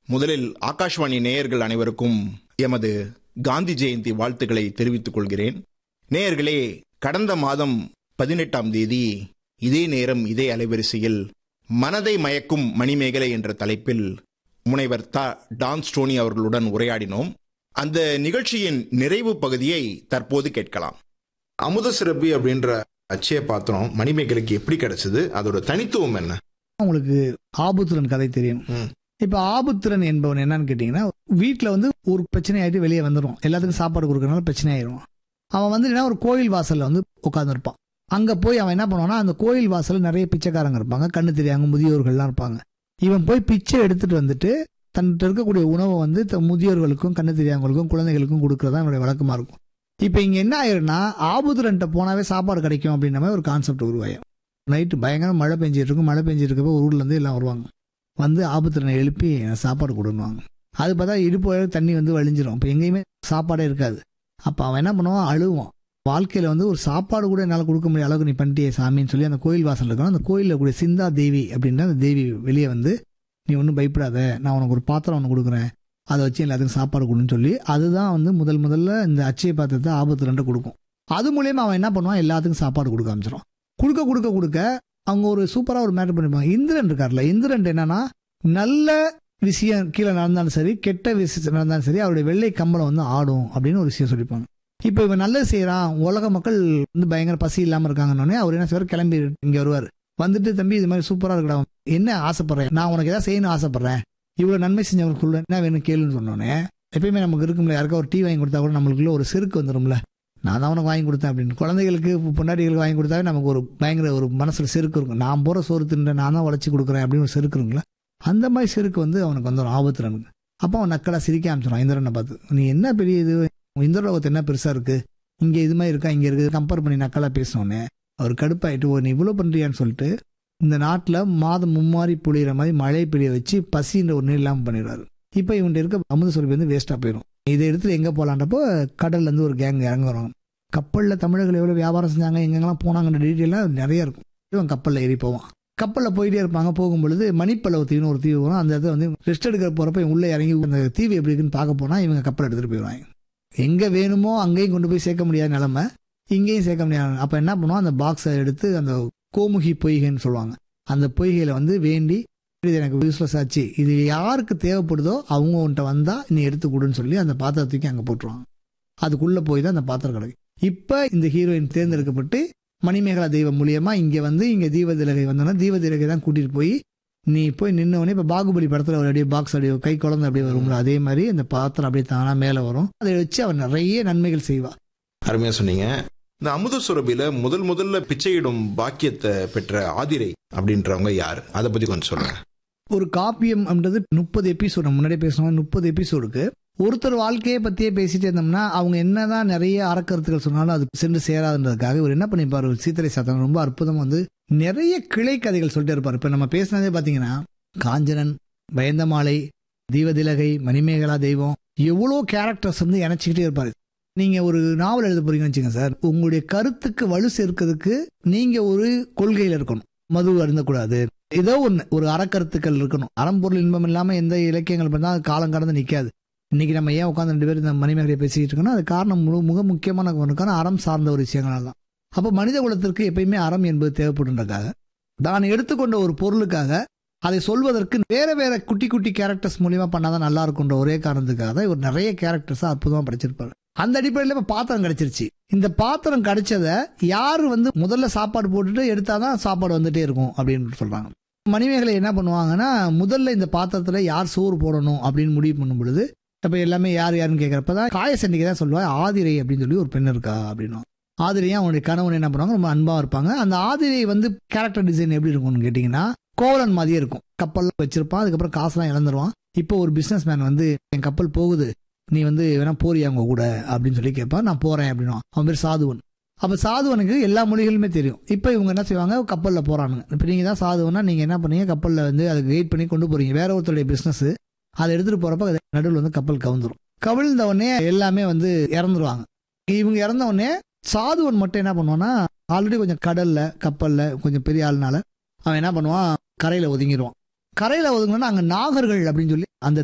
முதலில் ஆகாஷ்வாணி நேயர்கள் அனைவருக்கும் எமது காந்தி ஜெயந்தி வாழ்த்துக்களை தெரிவித்துக் கொள்கிறேன் நேயர்களே கடந்த மாதம் பதினெட்டாம் தேதி இதே நேரம் இதே அலைவரிசையில் மனதை மயக்கும் மணிமேகலை என்ற தலைப்பில் முனைவர் த டான் ஸ்டோனி அவர்களுடன் உரையாடினோம் அந்த நிகழ்ச்சியின் நிறைவு பகுதியை தற்போது கேட்கலாம் அமுத சிறப்பி அப்படின்ற அச்சய பாத்திரம் மணிமேகலைக்கு எப்படி கிடைச்சது அதோட தனித்துவம் என்ன உங்களுக்கு ஆபுத்திரன் கதை தெரியும் ம். இப்ப ஆபுத்திரன் என்பவன் என்னன்னு கேட்டீங்கன்னா வீட்டுல வந்து ஒரு பிரச்சனை ஆயிட்டு வெளியே வந்துடும் எல்லாத்துக்கும் சாப்பாடு கொடுக்கறனால பிரச்சனை ஆயிரும் அவன் வந்து என்ன ஒரு கோயில் வாசல்ல வந்து உட்காந்துருப்பான் அங்க போய் அவன் என்ன பண்ணுவான்னா அந்த கோயில் வாசல்ல நிறைய பிச்சைக்காரங்க இருப்பாங்க கண்ணு தெரியாங்க முதியோர்கள்லாம் இருப்பாங்க இவன் போய் பிச்சை எடுத்துட்டு வந்துட்டு தன்கிட்ட இருக்கக்கூடிய உணவை வந்து த- முதியோர்களுக்கும் கண்ணு தெரியாதவங்களுக்கும் குழந்தைகளுக்கும் கொடுக்கறதா என்னுடைய வழக்கமா இருக்கும் இப்போ இங்க என்ன ஆயிரும்னா ஆபுதுரன்ட்ட போனாவே சாப்பாடு கிடைக்கும் அப்படின்ற மாதிரி ஒரு கான்செப்ட் உருவாயும் நைட்டு பயங்கர மழை பெஞ்சிட்டு இருக்கும் மழை பெஞ்சிட்டு இருக்கப்போ ஒரு ஊர்ல இருந்து எல்லாம் வருவாங்க வந்து ஆபத்துறனை எழுப்பி எனக்கு சாப்பாடு கொடுன்னுவாங்க அது பார்த்தா இடுப்பு வரை தண்ணி வந்து வழிஞ்சிரும் இப்போ எங்கேயுமே சாப்பாடே இருக்காது அப்போ அவன் என்ன பண்ணுவான் அழுவான் வாழ்க்கையில வந்து ஒரு சாப்பாடு கூட என்னால் கொடுக்க முடியாத அளவுக்கு நீ பண்ணிட்டியே சாமின்னு சொல்லி அந்த கோயில் வாசல் இருக்கணும் அந்த கோயிலில் கூடிய சிந்தா தேவி அப்படின்ற அந்த தேவி வெளியே வந்து நீ ஒன்றும் பயப்படாத நான் உனக்கு ஒரு பாத்திரம் ஒன்று கொடுக்குறேன் அதை வச்சு எல்லாத்துக்கும் சாப்பாடு கொடுன்னு சொல்லி அதுதான் வந்து முதல் முதல்ல இந்த அச்சய பாத்திரத்தை ஆபத்து ரெண்டு கொடுக்கும் அது மூலியமா அவன் என்ன பண்ணுவான் எல்லாத்துக்கும் சாப்பாடு கொடுக்க ஆரம்பிச்சிடும் கொடுக்க கொடுக்க கொடுக்க அவங்க ஒரு சூப்பரா ஒரு மேட்டர் பண்ணிப்பாங்க இந்திரன் இருக்கார்ல இந்திரன் என்னன்னா நல்ல விஷயம் கீழே நடந்தாலும் சரி கெட்ட விஷயம் நடந்தாலும் சரி அவருடைய வெள்ளை கம்பளம் வந்து ஆடும் அப்படின்னு ஒரு விஷயம் சொல்லிப்பாங்க இப்போ இவன் நல்லது செய்யறான் உலக மக்கள் வந்து பயங்கர பசி இல்லாம இருக்காங்கன்னொடனே அவர் என்ன செய்வார் கிளம்பி இங்க வருவார் வந்துட்டு தம்பி இது மாதிரி சூப்பரா இருக்கடா என்ன ஆசைப்படுறேன் நான் உனக்கு ஏதாவது செய்யணும் ஆசைப்படுறேன் இவ்வளவு நன்மை செஞ்சவங்களுக்குள்ள என்ன வேணும் கேளுன்னு சொன்னோன்னே எப்பயுமே நமக்கு இருக்கும்ல யாருக்கா ஒரு டீ வாங்கி கொடுத்தா கூட நம்மளுக்குள்ள ஒரு செருக்கு வந்துரும்ல நான் தான் உனக்கு வாங்கி கொடுத்தேன் அப்படின்னு குழந்தைகளுக்கு பொண்டாட்டிகளுக்கு வாங்கி கொடுத்தாவே நமக்கு ஒரு பயங்கர ஒரு மனசுல செருக்கு இருக்கும் நான் போற சோறு தின்ற நான் தான் உழைச்சி கொடுக்குறேன் அப்படின்னு ஒரு செருக்கு இருக்குங்களா அந்த மாதிரி செருக்கு வந்து அவனுக்கு வந்து ஒரு ஆபத்துறனுக்கு அப்போ அவன் நக்கலா சிரிக்க ஆரம்பிச்சிடும் இந்திரனை பார்த்து நீ என்ன பெரிய இது இந்திரலோகத்து என்ன பெருசா இருக்கு இங்க இது மாதிரி இருக்கா இங்க இருக்கு கம்பேர் பண்ணி நக்கலா பேசினோன்னே அவர் கடுப்பாயிட்டு ஓ நீ இவ்வளவு பண்றியான்னு சொல்லிட்டு இந்த நாட்டுல மாதம் மும்மாரி பொழியிற மாதிரி மழை பெய்ய வச்சு பசின்ற ஒண்ணு இல்லாம பண்ணிடுறாரு இப்ப இவன்ட்ட இருக்க அமுத சுரபி வந்து வேஸ்டா போயிடும் இதை எடுத்து எங்க போலான்றப்போ கடல்ல இருந்து ஒரு கேங் இறங்க வருவாங்க கப்பல்ல தமிழர்கள் எவ்வளவு வியாபாரம் செஞ்சாங்க எங்கெங்கெல்லாம் போனாங்கன்ற டீட்டெயிலாம் நிறைய இருக்கும் இவன் கப்பல்ல ஏறி போவான் கப்பல்ல போயிட்டே இருப்பாங்க போகும்பொழுது மணிப்பளவு தீவுன்னு ஒரு தீவு வரும் அந்த இடத்துல வந்து ரெஸ்ட் எடுக்கிற போறப்ப இவன் உள்ள இறங்கி அந்த தீவு எப்படி இருக்குன்னு பார்க்க போனா இவங்க கப்பல் எடுத்துட்டு போயிடுவாங்க எங்க வேணுமோ அங்கேயும் கொண்டு போய் சேர்க்க முடியாத நிலைமை இங்கேயும் சேர்க்க முடியாது அப்ப என்ன பண்ணுவோம் அந்த பாக்ஸை எடுத்து அந்த கோமுகி பொய்கைன்னு சொல்லுவாங்க அந்த பொய்கையில வந்து வேண்டி இது எனக்கு யூஸ்லெஸ் ஆச்சு இது யாருக்கு தேவைப்படுதோ அவங்க உன்ட்ட வந்தா நீ எடுத்து கொடுன்னு சொல்லி அந்த பாத்திரத்துக்கு அங்க போட்டுருவாங்க அதுக்குள்ள போய் தான் அந்த பாத்திரம் கிடைக்கும் இப்ப இந்த ஹீரோயின் தேர்ந்தெடுக்கப்பட்டு மணிமேகலா தெய்வம் மூலியமா இங்க வந்து இங்க தீபதிலகை வந்தோன்னா தீபதிலகை தான் கூட்டிட்டு போய் நீ போய் நின்னவொடனே இப்ப பாகுபலி படத்துல ஒரு அப்படியே பாக்ஸ் அப்படியே கை குழந்தை அப்படியே வரும்ல அதே மாதிரி அந்த பாத்திரம் அப்படியே தானா மேல வரும் அதை வச்சு அவன் நிறைய நன்மைகள் செய்வா அருமையா சொன்னீங்க இந்த அமுத சுரபியில முதல் முதல்ல பிச்சையிடும் பாக்கியத்தை பெற்ற ஆதிரை அப்படின்றவங்க யார் அதை பத்தி கொஞ்சம் சொல்லுங்க ஒரு காப்பியம் அப்படின்றது முப்பது எபிசோடு முன்னாடியே பேசணும் முப்பது எபிசோடுக்கு ஒருத்தர் வாழ்க்கையை பத்தியே பேசிட்டே இருந்தோம்னா அவங்க என்னதான் நிறைய அறக்கருத்துக்கள் சொன்னாலும் அது சென்று சேராதுன்றதுக்காக இவர் என்ன பண்ணிப்பாரு சீத்தரை சாத்தன் ரொம்ப அற்புதம் வந்து நிறைய கிளை கதைகள் சொல்லிட்டே இருப்பார் இப்ப நம்ம பேசினதே பாத்தீங்கன்னா காஞ்சனன் பயந்தமாலை தீவதிலகை மணிமேகலா தெய்வம் எவ்வளோ கேரக்டர்ஸ் வந்து இணைச்சிக்கிட்டே இருப்பாரு நீங்க ஒரு நாவல் எழுத போறீங்கன்னு வச்சுங்க சார் உங்களுடைய கருத்துக்கு வலு சேர்க்கிறதுக்கு நீங்க ஒரு கொள்கையில இருக்கணும் மது அருந்தக்கூடாது ஏதோ ஒண்ணு ஒரு அறக்கருத்துக்கள் இருக்கணும் அறம்பொருள் இன்பம் இல்லாம எந்த இலக்கியங்கள் பண்ணா அது காலம் கடந்து நிக்காது இன்னைக்கு நம்ம ஏன் உட்காந்து ரெண்டு பேரும் இந்த மணிமேகலையை பேசிக்கிட்டு இருக்கோம்னா அது காரணம் முழு மிக முக்கியமான காரணம் அறம் சார்ந்த ஒரு விஷயங்களால் தான் அப்போ மனித குலத்திற்கு எப்பயுமே அறம் என்பது தேவைப்படுன்றதுக்காக தான் எடுத்துக்கொண்ட ஒரு பொருளுக்காக அதை சொல்வதற்கு வேற வேற குட்டி குட்டி கேரக்டர்ஸ் மூலியமா பண்ணாதான் நல்லா இருக்குன்ற ஒரே காரணத்துக்காக தான் இவர் நிறைய கேரக்டர்ஸ் அற்புதமா படிச்சிருப்பாரு அந்த அடிப்படையில் இப்ப பாத்திரம் கிடைச்சிருச்சு இந்த பாத்திரம் கிடைச்சத யாரு வந்து முதல்ல சாப்பாடு போட்டுட்டு எடுத்தாதான் சாப்பாடு வந்துட்டே இருக்கும் அப்படின்னு சொல்றாங்க மணிமேகலை என்ன பண்ணுவாங்கன்னா முதல்ல இந்த பாத்திரத்துல யார் சோறு போடணும் அப்படின்னு முடிவு பண்ணும் பொழுது அப்ப எல்லாமே யார் யாருன்னு கேட்கறப்பதான் காயசண்டிக்கு தான் சொல்லுவா ஆதிரை அப்படின்னு சொல்லி ஒரு பெண் இருக்கா அப்படின்னும் ஆதிரையும் அவனுடைய கணவன் என்ன பண்ணுவாங்க ரொம்ப அன்பா இருப்பாங்க அந்த ஆதிரை வந்து கேரக்டர் டிசைன் எப்படி இருக்கும்னு கேட்டீங்கன்னா கோவலன் மாதிரியே இருக்கும் கப்பல் வச்சிருப்பான் அதுக்கப்புறம் காசுலாம் இழந்துருவான் இப்போ ஒரு பிசினஸ் மேன் வந்து என் கப்பல் போகுது நீ வந்து வேணா போறியா அவங்க கூட அப்படின்னு சொல்லி கேட்பான் நான் போறேன் அப்படின்னா அவன் பேர் சாதுவன் அப்ப சாதுவனுக்கு எல்லா மொழிகளுமே தெரியும் இப்போ இவங்க என்ன செய்வாங்க கப்பல்ல போறானுங்க இப்போ நீங்க தான் சாதுவனா நீங்க என்ன பண்ணீங்க கப்பல்ல வந்து அதுக்கு வெயிட் பண்ணி கொண்டு போறீங்க வேற ஒருத்தருடைய பிசினஸ் அதை எடுத்துட்டு போறப்ப நடுவில் வந்து கப்பல் கவுந்துரும் கவிழ்ந்த உடனே எல்லாமே வந்து இறந்துருவாங்க இவங்க இறந்த உடனே சாதுவன் மட்டும் என்ன பண்ணுவான்னா ஆல்ரெடி கொஞ்சம் கடல்ல கப்பல்ல கொஞ்சம் பெரிய ஆளுனால அவன் என்ன பண்ணுவான் கரையில ஒதுங்கிடுவான் கரையில ஒதுங்கினா அங்க நாகர்கள் அப்படின்னு சொல்லி அந்த